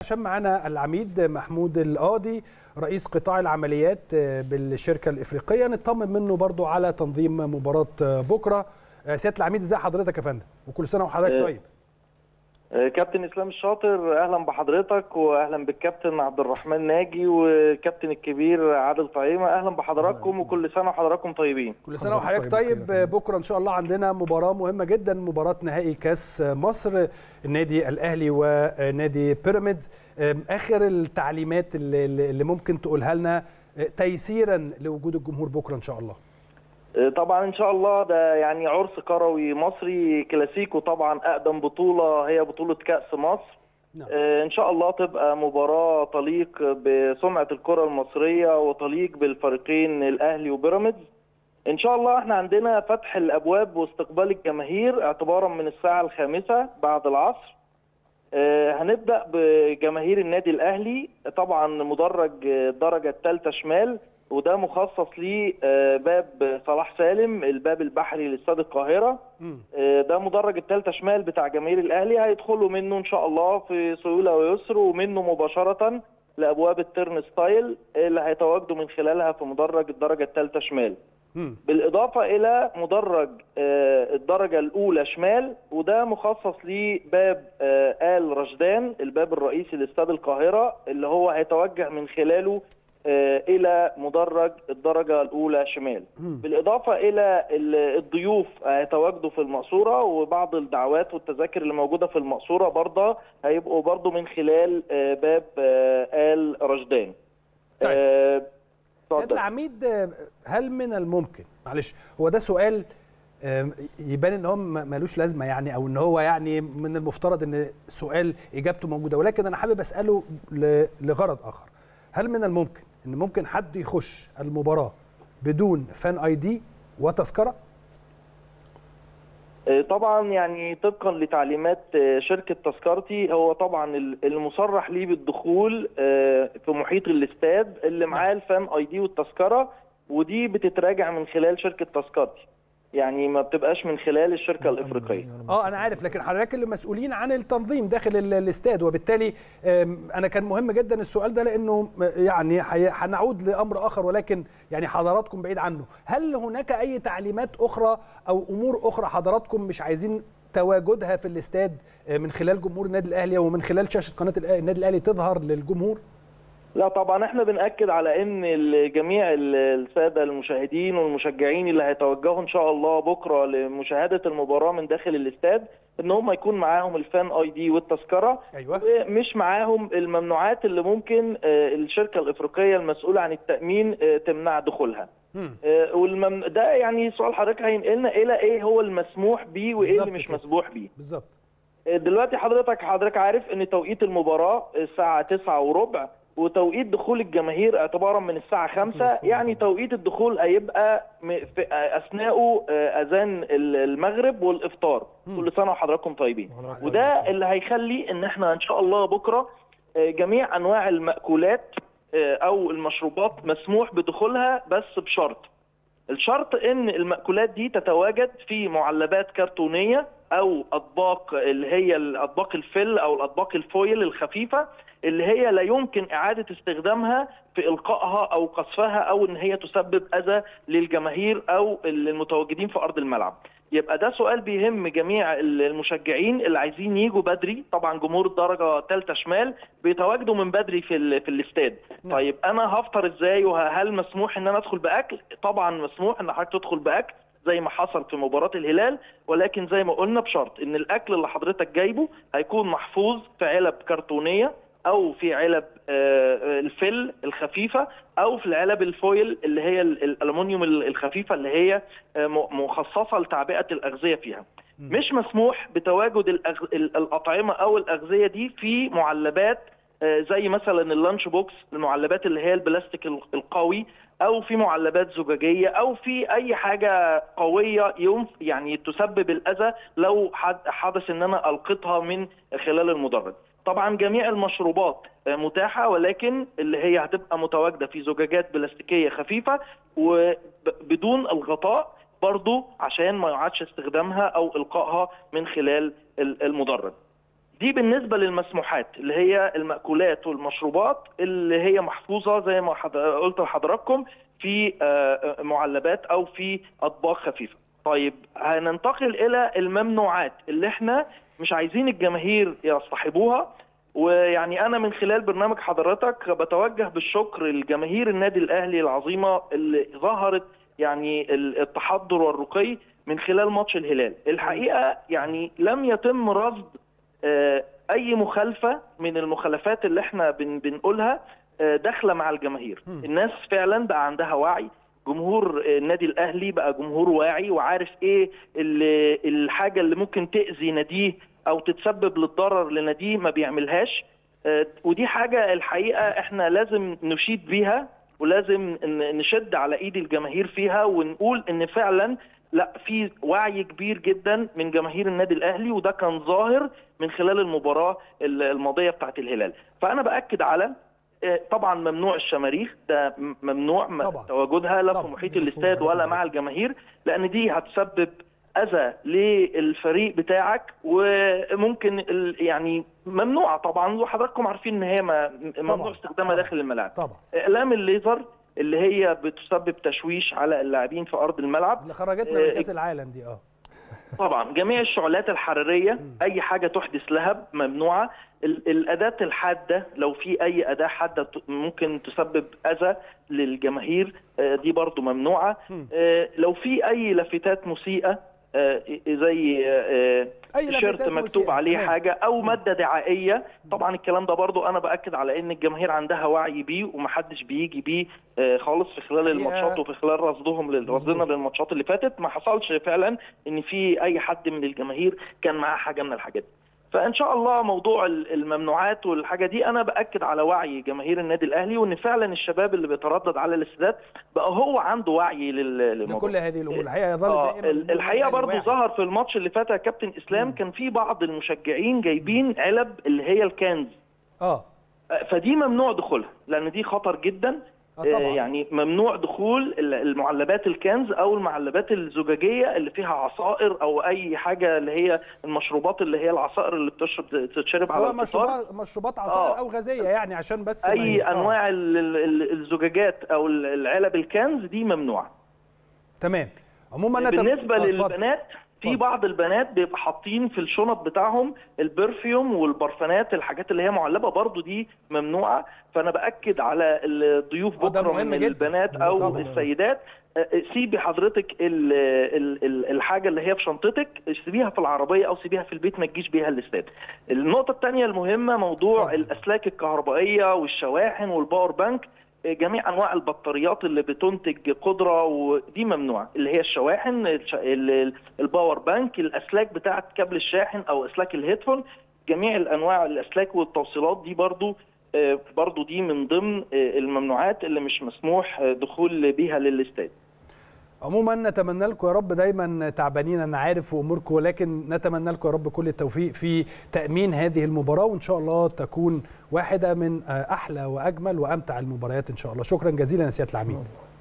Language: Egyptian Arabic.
عشان معانا العميد محمود القاضي رئيس قطاع العمليات بالشركه الافريقيه نطمن منه برضو على تنظيم مباراه بكره سياده العميد ازي حضرتك يا فندم وكل سنه وحضرتك طيب كابتن اسلام الشاطر اهلا بحضرتك واهلا بالكابتن عبد الرحمن ناجي والكابتن الكبير عادل طعيمه اهلا بحضراتكم وكل سنه وحضراتكم طيبين كل سنه وحضرتك طيب بكره ان شاء الله عندنا مباراه مهمه جدا مباراه نهائي كاس مصر النادي الاهلي ونادي بيراميدز اخر التعليمات اللي, اللي ممكن تقولها لنا تيسيرا لوجود الجمهور بكره ان شاء الله طبعا ان شاء الله ده يعني عرس كروي مصري كلاسيكو طبعا اقدم بطوله هي بطوله كاس مصر نعم. ان شاء الله تبقى مباراه تليق بسمعه الكره المصريه وتليق بالفريقين الاهلي وبيراميدز ان شاء الله احنا عندنا فتح الابواب واستقبال الجماهير اعتبارا من الساعه الخامسه بعد العصر هنبدا بجماهير النادي الاهلي طبعا مدرج الدرجه الثالثه شمال وده مخصص لباب صلاح سالم الباب البحري لاستاد القاهره ده مدرج الثالثه شمال بتاع جماهير الاهلي هيدخلوا منه ان شاء الله في سهوله ويسر ومنه مباشره لابواب الترن ستايل اللي هيتواجدوا من خلالها في مدرج الدرجه الثالثه شمال بالاضافه الى مدرج الدرجه الاولى شمال وده مخصص لباب ال رشدان الباب الرئيسي لاستاد القاهره اللي هو هيتوجه من خلاله الى مدرج الدرجه الاولى شمال بالاضافه الى الضيوف هيتواجدوا في المقصوره وبعض الدعوات والتذاكر اللي موجوده في المقصوره برضه هيبقوا برضه من خلال باب ال رشدان طيب. سيد العميد هل من الممكن معلش هو ده سؤال يبان ان هو ملوش لازمه يعني او ان هو يعني من المفترض ان سؤال اجابته موجوده ولكن انا حابب اساله لغرض اخر هل من الممكن ان ممكن حد يخش المباراه بدون فان اي دي وتذكره طبعا يعني طبقا لتعليمات شركه تذكرتي هو طبعا المصرح ليه بالدخول في محيط الاستاد اللي معاه الفان اي دي والتذكره ودي بتتراجع من خلال شركه تذكرتي يعني ما بتبقاش من خلال الشركه الافريقيه اه انا عارف لكن حضرتك اللي مسؤولين عن التنظيم داخل الاستاد وبالتالي انا كان مهم جدا السؤال ده لانه يعني هنعود لامر اخر ولكن يعني حضراتكم بعيد عنه هل هناك اي تعليمات اخرى او امور اخرى حضراتكم مش عايزين تواجدها في الاستاد من خلال جمهور النادي الاهلي ومن خلال شاشه قناه النادي الاهلي تظهر للجمهور لا طبعا احنا بنأكد على ان جميع الساده المشاهدين والمشجعين اللي هيتوجهوا ان شاء الله بكره لمشاهده المباراه من داخل الاستاد ان هم يكون معاهم الفان اي دي والتذكره أيوة. ومش معاهم الممنوعات اللي ممكن الشركه الافريقيه المسؤوله عن التامين تمنع دخولها والمم... ده يعني سؤال حضرتك هينقلنا الى ايه هو المسموح بيه وايه اللي مش مسموح بيه بالظبط دلوقتي حضرتك حضرتك عارف ان توقيت المباراه الساعه 9 وربع وتوقيت دخول الجماهير اعتبارا من الساعه 5 يعني توقيت الدخول هيبقى في اثناءه اذان المغرب والافطار كل سنه وحضراتكم طيبين وده اللي هيخلي ان احنا ان شاء الله بكره جميع انواع المأكولات او المشروبات مسموح بدخولها بس بشرط الشرط ان المأكولات دي تتواجد في معلبات كرتونيه او اطباق اللي هي الاطباق الفل او الاطباق الفويل الخفيفه اللي هي لا يمكن اعاده استخدامها في القائها او قصفها او ان هي تسبب اذى للجماهير او المتواجدين في ارض الملعب. يبقى ده سؤال بيهم جميع المشجعين اللي عايزين يجوا بدري طبعا جمهور الدرجه الثالثه شمال بيتواجدوا من بدري في في الاستاد نعم. طيب انا هفطر ازاي وهل مسموح ان انا ادخل باكل طبعا مسموح ان حضرتك تدخل باكل زي ما حصل في مباراه الهلال ولكن زي ما قلنا بشرط ان الاكل اللي حضرتك جايبه هيكون محفوظ في علب كرتونيه او في علب الفل الخفيفه او في العلب الفويل اللي هي الالومنيوم الخفيفه اللي هي مخصصه لتعبئه الاغذيه فيها مش مسموح بتواجد الاطعمه او الاغذيه دي في معلبات زي مثلا اللانش بوكس المعلبات اللي هي البلاستيك القوي او في معلبات زجاجيه او في اي حاجه قويه ينف يعني تسبب الاذى لو حدث ان انا القطها من خلال المدرج طبعا جميع المشروبات متاحه ولكن اللي هي هتبقى متواجده في زجاجات بلاستيكيه خفيفه وبدون الغطاء برضو عشان ما يعادش استخدامها او القائها من خلال المدرج دي بالنسبه للمسموحات اللي هي المأكولات والمشروبات اللي هي محفوظه زي ما حض- قلت لحضراتكم في آه، معلبات او في اطباق خفيفه. طيب هننتقل الى الممنوعات اللي احنا مش عايزين الجماهير يصطحبوها ويعني انا من خلال برنامج حضرتك بتوجه بالشكر لجماهير النادي الاهلي العظيمه اللي ظهرت يعني التحضر والرقي من خلال ماتش الهلال الحقيقه يعني لم يتم رصد آه، اي مخالفه من المخالفات اللي احنا بن بنقولها آه، داخله مع الجماهير الناس فعلا بقى عندها وعي جمهور النادي الاهلي بقى جمهور واعي وعارف ايه اللي الحاجه اللي ممكن تاذي ناديه او تتسبب للضرر لناديه ما بيعملهاش آه، ودي حاجه الحقيقه احنا لازم نشيد بيها ولازم ن- نشد على ايد الجماهير فيها ونقول ان فعلا لا في وعي كبير جدا من جماهير النادي الاهلي وده كان ظاهر من خلال المباراه الماضيه بتاعت الهلال فانا باكد على آه، طبعا ممنوع الشماريخ ده م- ممنوع م- طبعاً. تواجدها لا في طبعاً. محيط دي الاستاد مفهوم. ولا مع الجماهير لان دي هتسبب اذى للفريق بتاعك وممكن ال- يعني ممنوعه طبعا وحضراتكم عارفين ان هي ما- ممنوع طبعاً. استخدامها طبعاً. داخل الملاعب طبعا اقلام الليزر اللي هي بتسبب تشويش على اللاعبين في ارض الملعب اللي خرجتنا من كاس العالم دي اه طبعا جميع الشعلات الحراريه اي حاجه تحدث لهب ممنوعه ال- الاداه الحاده لو في اي اداه حاده ت- ممكن تسبب اذى للجماهير آه، دي برضو ممنوعه مم. آه، لو في اي لافتات مسيئه آه، زي آه، أي تيشيرت لافتات مكتوب مسيئة. عليه تمام. حاجه او ماده دعائيه طبعا الكلام ده برضو انا باكد على ان الجماهير عندها وعي بيه ومحدش بيجي بيه آه، خالص في خلال هي- الماتشات وفي خلال رصدهم لل- رصدنا للماتشات اللي فاتت ما حصلش فعلا ان في اي حد من الجماهير كان معاه حاجه من الحاجات دي فان شاء الله موضوع ال- الممنوعات والحاجه دي انا باكد على وعي جماهير النادي الاهلي وان فعلا الشباب اللي بيتردد على الاستادات بقى هو عنده وعي لل- للموضوع لكل هذه الامور الحقيقه يظل آه دائما ال- الحقيقه الأهلي برضو واعي. ظهر في الماتش اللي فات يا كابتن اسلام كان في بعض المشجعين جايبين علب اللي هي الكنز اه آه، فدي ممنوع دخولها لان دي خطر جدا آه طبعاً. آه، يعني ممنوع دخول ال- المعلبات الكنز او المعلبات الزجاجيه اللي فيها عصائر او اي حاجه اللي هي المشروبات اللي هي العصائر اللي بتشرب تتشرب على سواء الفطار مشروبات مشروبات عصائر آه. او غازيه يعني عشان بس ما اي ي- آه. انواع ال- ال- الزجاجات او ال- العلب الكنز دي ممنوعه تمام عموما أنا تم- بالنسبه آه، اتفضل. للبنات في اتفضل. بعض البنات بيبقى حاطين في الشنط بتاعهم البرفيوم والبرفانات الحاجات اللي هي معلبه برضو دي ممنوعه فانا باكد على الضيوف آه، ده بكره مهم من جدا. البنات او طبعاً. السيدات آه، سيبي حضرتك ال ال ال الحاجه اللي هي في شنطتك سيبيها في العربيه او سيبيها في البيت ما تجيش بيها الاستاد النقطه الثانيه المهمه موضوع اتفضل. الاسلاك الكهربائيه والشواحن والباور بانك جميع انواع البطاريات اللي بتنتج قدره ودي ممنوعه اللي هي الشواحن الش- ال- ال- الباور بانك الاسلاك بتاعه كابل الشاحن او اسلاك الهيدفون جميع الانواع الاسلاك والتوصيلات دي برضو آه، برضو دي من ضمن آه، الممنوعات اللي مش مسموح آه، دخول بيها للاستاد عموما نتمنى لكم يا رب دايما تعبانين انا عارف واموركم ولكن نتمنى لكم يا رب كل التوفيق في تامين هذه المباراه وان شاء الله تكون واحده من احلى واجمل وامتع المباريات ان شاء الله شكرا جزيلا يا سياده العميد